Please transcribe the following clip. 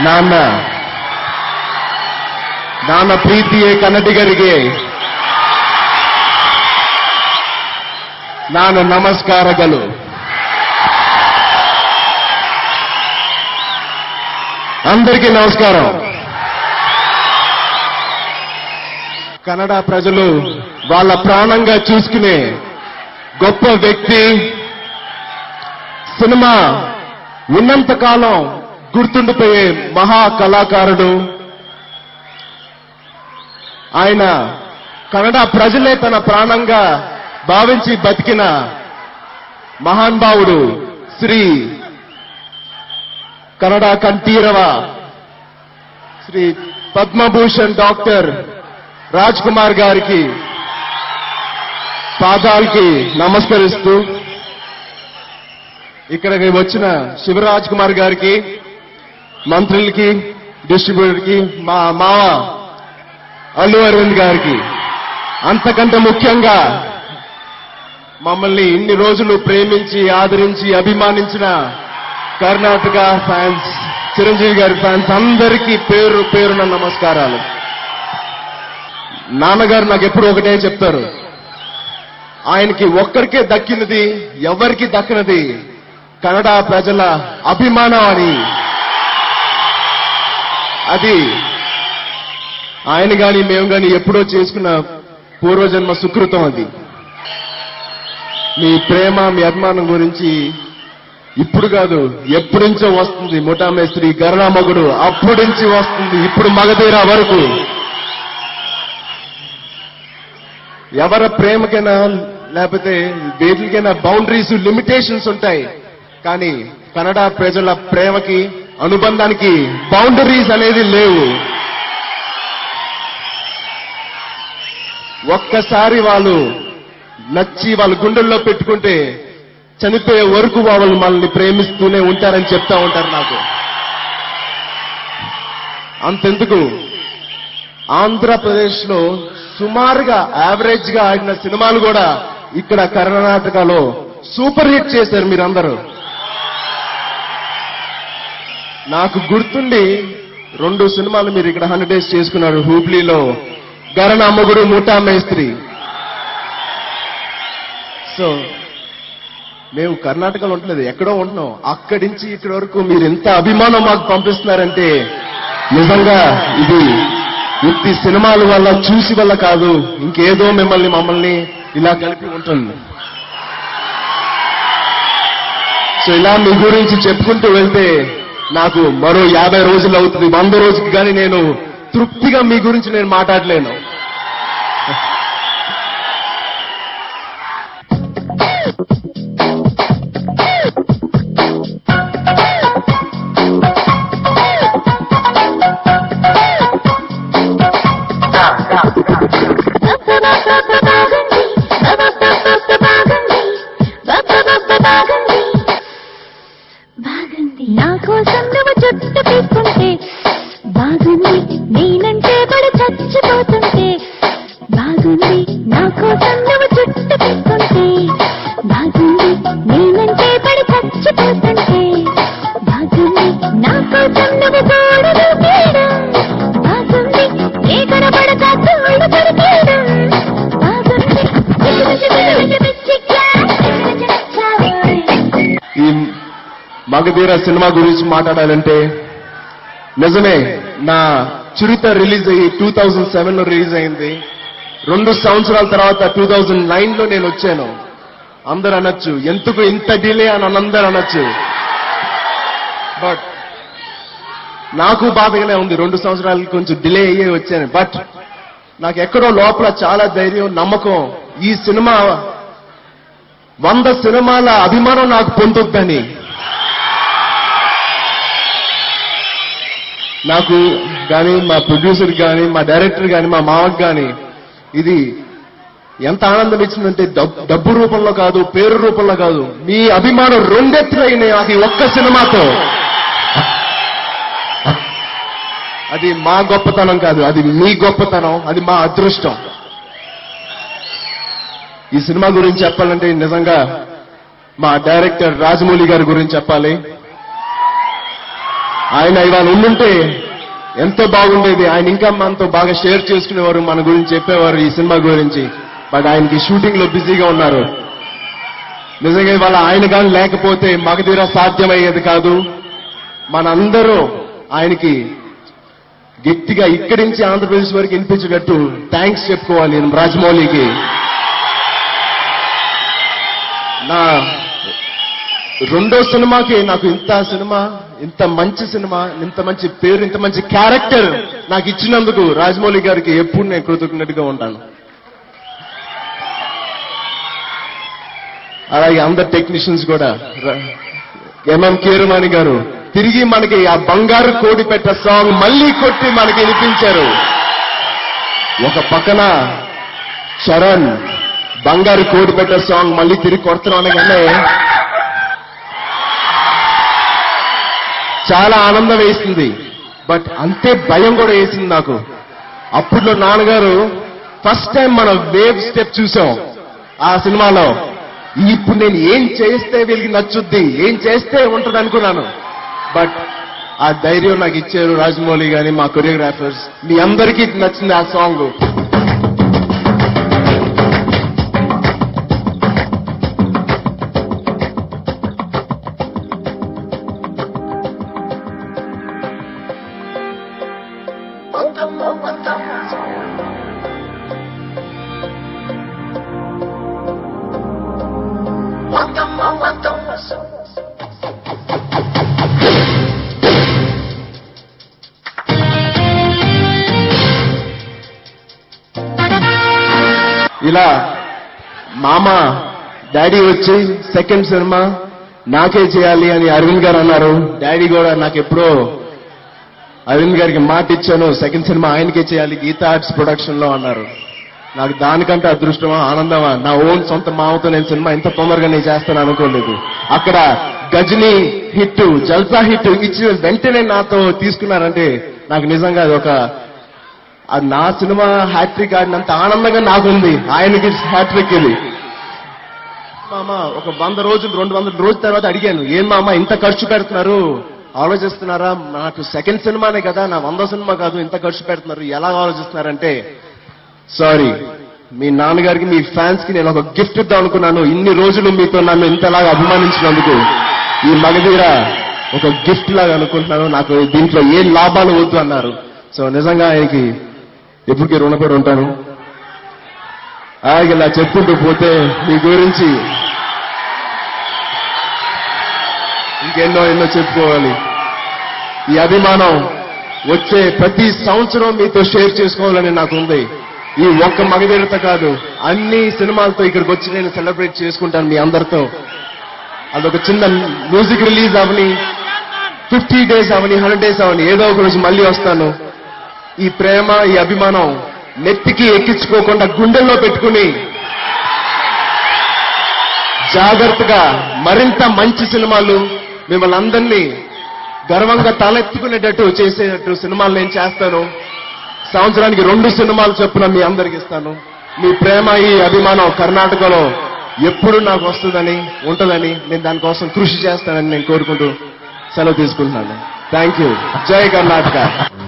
ನಾನ್ನ ನನ್ನ ಪ್ರೀತಿಯ ಕನ್ನಡಿಗರಿಗೆ ನಾನು ನಮಸ್ಕಾರಗಳು అందరికీ నమస్కారం కన్నడ ప్రజలు వాళ్ళ ప్రాణంగా చూసుకునే గొప్ప వ్యక్తి సినిమా ఉన్నంత కాలం గుర్తుండిపోయే మహా కళాకారుడు ఆయన కన్నడ ప్రజలే తన ప్రాణంగా భావించి బతికిన మహానుభావుడు శ్రీ కన్నడ కంఠీరవ శ్రీ పద్మభూషణ్ డాక్టర్ రాజ్ కుమార్ గారికి పాదాలకి నమస్కరిస్తూ ఇక్కడికి వచ్చిన శివరాజ్ కుమార్ గారికి మంత్రులకి డిస్ట్రిబ్యూటర్కి మా మావ అల్లు అరవింద్ గారికి అంతకంటే ముఖ్యంగా మమ్మల్ని ఇన్ని రోజులు ప్రేమించి ఆదరించి అభిమానించిన కర్ణాటక ఫ్యాన్స్ చిరంజీవి గారి ఫ్యాన్స్ అందరికీ పేరు పేరున నమస్కారాలు నాన్నగారు నాకు ఎప్పుడు ఒకటే చెప్తారు ఆయనకి ఒక్కరికే దక్కినది ఎవరికి దక్కినది కన్నడ ప్రజల అభిమానం అని అది ఆయన గాని మేము గాని ఎప్పుడో చేసుకున్న పూర్వజన్మ సుకృతం అది మీ ప్రేమ మీ అభిమానం గురించి ఇప్పుడు కాదు ఎప్పటి నుంచో వస్తుంది ముఠామేస్త్రి గరణామగుడు అప్పటి నుంచి వస్తుంది ఇప్పుడు మగధీర వరకు ఎవరి ప్రేమకైనా లేకపోతే వేటికైనా బౌండరీస్ లిమిటేషన్స్ ఉంటాయి కానీ కన్నడ ప్రజల ప్రేమకి అనుబంధానికి బౌండరీస్ అనేది లేవు ఒక్కసారి వాళ్ళు నచ్చి వాళ్ళ గుండెల్లో పెట్టుకుంటే చనిపోయే వరకు వాళ్ళు మనల్ని ప్రేమిస్తూనే ఉంటారని చెప్తా ఉంటారు నాకు అంతెందుకు ఆంధ్రప్రదేశ్ లో సుమారుగా యావరేజ్ గా ఆడిన సినిమాలు కూడా ఇక్కడ కర్ణాటకలో సూపర్ హిట్ చేశారు మీరందరూ నాకు గుర్తుండి రెండు సినిమాలు మీరు ఇక్కడ హండ్రెడ్ డేస్ చేసుకున్నారు హూబ్లీలో గరణ అమ్మగుడు ముఠా మేస్త్రి సో మేము కర్ణాటకలో ఉండలేదు ఎక్కడో ఉంటున్నాం అక్కడి నుంచి ఇక్కడి వరకు మీరు ఎంత అభిమానం మాకు పంపిస్తున్నారంటే నిజంగా ఇది ఉత్తి సినిమాల వల్ల చూసి వల్ల కాదు ఇంకేదో మిమ్మల్ని మమ్మల్ని ఇలా కలిపి ఉంటుంది సో ఇలా మీ గురించి చెప్పుకుంటూ వెళ్తే నాకు మరో యాభై రోజులు అవుతుంది వంద రోజుకి కానీ నేను తృప్తిగా మీ గురించి నేను మాట్లాడలేను బాగుంది నా కోసం నువ్వు చుట్టూ తీసుకుంటే బాగుంది నేనంటే పడి చచ్చిపోతుంటే బాగుంది నా కోసం నువ్వు చుట్టూ తీసుకుంటే బాగుంది నేనంటే పడి చచ్చిపోతుంటే బాగుంది నా కోసం నువ్వు తోడలు తీయడం బాగుంది ఏ కనబడక తోడు దొరికేయడం బాగుంది పిచ్చి పిచ్చి పిచ్చిగా పిచ్చి నచ్చావోయ్. ఈ మగధీర సినిమా గురించి మాట్లాడాలంటే నిజమే నా చిరుత రిలీజ్ అయ్యి టూ థౌజండ్ సెవెన్ లో రిలీజ్ అయింది రెండు సంవత్సరాల తర్వాత టూ థౌజండ్ నైన్ లో నేను వచ్చాను అందరు అనొచ్చు ఎందుకు ఇంత డిలే అని అందరు అనొచ్చు బట్ నాకు బాధగానే ఉంది రెండు సంవత్సరాలు కొంచెం డిలే అయ్యే వచ్చాను బట్ నాకు ఎక్కడో లోపల చాలా ధైర్యం నమ్మకం ఈ సినిమా వంద సినిమాల అభిమానం నాకు పొందొద్దని నాకు కానీ మా ప్రొడ్యూసర్ కానీ మా డైరెక్టర్ కానీ మా మామకి కానీ ఇది ఎంత ఆనందం ఇచ్చిందంటే డబ్- డబ్బు రూపంలో కాదు పేరు రూపంలో కాదు మీ అభిమానం రెండెత్తులైనాయి అది ఒక్క సినిమాతో అది మా గొప్పతనం కాదు అది మీ గొప్పతనం అది మా అదృష్టం ఈ సినిమా గురించి చెప్పాలంటే నిజంగా మా డైరెక్టర్ రాజమౌళి గారి గురించి చెప్పాలి ఆయన ఇవాళ ఉండుంటే ఎంతో బాగుండేది ఆయన ఇంకా మనతో బాగా షేర్ చేసుకునేవారు మన గురించి చెప్పేవారు ఈ సినిమా గురించి బట్ ఆయనకి షూటింగ్ లో బిజీగా ఉన్నారు నిజంగా ఇవాళ ఆయన కానీ లేకపోతే మగధీర సాధ్యమయ్యేది కాదు మనందరూ ఆయనకి గట్టిగా ఇక్కడి నుంచి ఆంధ్రప్రదేశ్ వరకు వినిపించేటట్టు థ్యాంక్స్ చెప్పుకోవాలి నేను రాజమౌళికి నా రెండో సినిమాకి నాకు ఇంత సినిమా ఇంత మంచి సినిమా ఇంత మంచి పేరు ఇంత మంచి క్యారెక్టర్ నాకు ఇచ్చినందుకు రాజమౌళి గారికి ఎప్పుడు నేను కృతజ్ఞతగా ఉంటాను అలాగే అందరు టెక్నీషియన్స్ కూడా ర- ఎంఎం కీరవాణి గారు తిరిగి మనకి ఆ బంగారు కోడి పెట్ట సాంగ్ మళ్ళీ కొట్టి మనకి వినిపించారు ఒక పక్కన చరణ్ బంగారు కోడి పెట్ట సాంగ్ మళ్ళీ తిరిగి కొడుతున్నాం అనగానే చాలా ఆనందం వేసింది బట్ అంతే భయం కూడా వేసింది నాకు అప్పుడులో నాన్నగారు ఫస్ట్ టైం మనం వేవ్ స్టెప్ చూసాం ఆ సినిమాలో ఇప్పుడు నేను ఏం చేస్తే వీళ్ళకి నచ్చుద్ది ఏం చేస్తే ఉంటది అనుకున్నాను బట్ ఆ ధైర్యం నాకు ఇచ్చారు రాజమౌళి గాని మా కొరియోగ్రాఫర్స్ మీ అందరికీ నచ్చింది ఆ సాంగ్ ఇలా మామ డాడీ వచ్చి సెకండ్ సినిమా నాకే చేయాలి అని అరవింద్ గారు అన్నారు డాడీ కూడా నాకు ఎప్పుడో అరవింద్ గారికి మాట ఇచ్చాను సెకండ్ సినిమా ఆయనకే చేయాలి గీతా ఆర్ట్స్ ప్రొడక్షన్ లో అన్నారు నాకు దానికంటే అదృష్టమా ఆనందమా నా ఓన్ సొంత మామతో నేను సినిమా ఇంత తొందరగా నేను చేస్తాను అనుకోలేదు అక్కడ గజనీ హిట్ జల్సా హిట్ ఇచ్చిన వెంటనే నాతో తీసుకున్నారంటే నాకు నిజంగా అది ఒక అది నా సినిమా హ్యాట్రిక్ ఆడినంత ఆనందంగా నాకుంది ఆయనకి హ్యాట్రిక్ ఇది మామ ఒక వంద రోజులు రెండు వందల రోజుల తర్వాత అడిగాను ఏం మామ ఇంత ఖర్చు పెడుతున్నారు ఆలోచిస్తున్నారా నాకు సెకండ్ సినిమానే కదా నా వంద సినిమా కాదు ఇంత ఖర్చు పెడుతున్నారు ఎలా ఆలోచిస్తున్నారంటే సారీ మీ నాన్నగారికి మీ ఫ్యాన్స్ కి నేను ఒక గిఫ్ట్ ఇద్దాం అనుకున్నాను ఇన్ని రోజులు మీతో నన్ను ఇంతలాగా అభిమానించినందుకు ఈ మగధీర ఒక గిఫ్ట్ లాగా అనుకుంటున్నాను నాకు దీంట్లో ఏ లాభాలు వద్దు అన్నారు సో నిజంగా ఆయనకి ఎప్పటికీ రుణపడి ఉంటాను అలాగే ఇలా చెప్పుకుంటూ పోతే మీ గురించి ఇంకెన్నో ఎన్నో చెప్పుకోవాలి ఈ అభిమానం వచ్చే ప్రతి సంవత్సరం మీతో షేర్ చేసుకోవాలని నాకు ఉంది ఈ ఒక్క మగధీరత కాదు అన్ని సినిమాలతో ఇక్కడికి వచ్చి నేను సెలబ్రేట్ చేసుకుంటాను మీ అందరితో అదొక చిన్న మ్యూజిక్ రిలీజ్ అవని ఫిఫ్టీ డేస్ అవని హండ్రెడ్ డేస్ అవని ఏదో ఒక రోజు మళ్ళీ వస్తాను ఈ ప్రేమ ఈ అభిమానం నెత్తికి ఎక్కించుకోకుండా గుండెల్లో పెట్టుకుని జాగ్రత్తగా మరింత మంచి సినిమాలు మిమ్మల్ని అందరినీ గర్వంగా తలెత్తుకునేటట్టు చేసేటట్టు సినిమాలు నేను చేస్తాను సంవత్సరానికి రెండు సినిమాలు చొప్పున మీ అందరికి ఇస్తాను మీ ప్రేమ ఈ అభిమానం కర్ణాటకలో ఎప్పుడు నాకు వస్తుందని ఉంటుందని నేను దానికోసం కృషి చేస్తానని నేను కోరుకుంటూ సెలవు తీసుకుంటున్నాను థ్యాంక్ యూ జై కర్ణాటక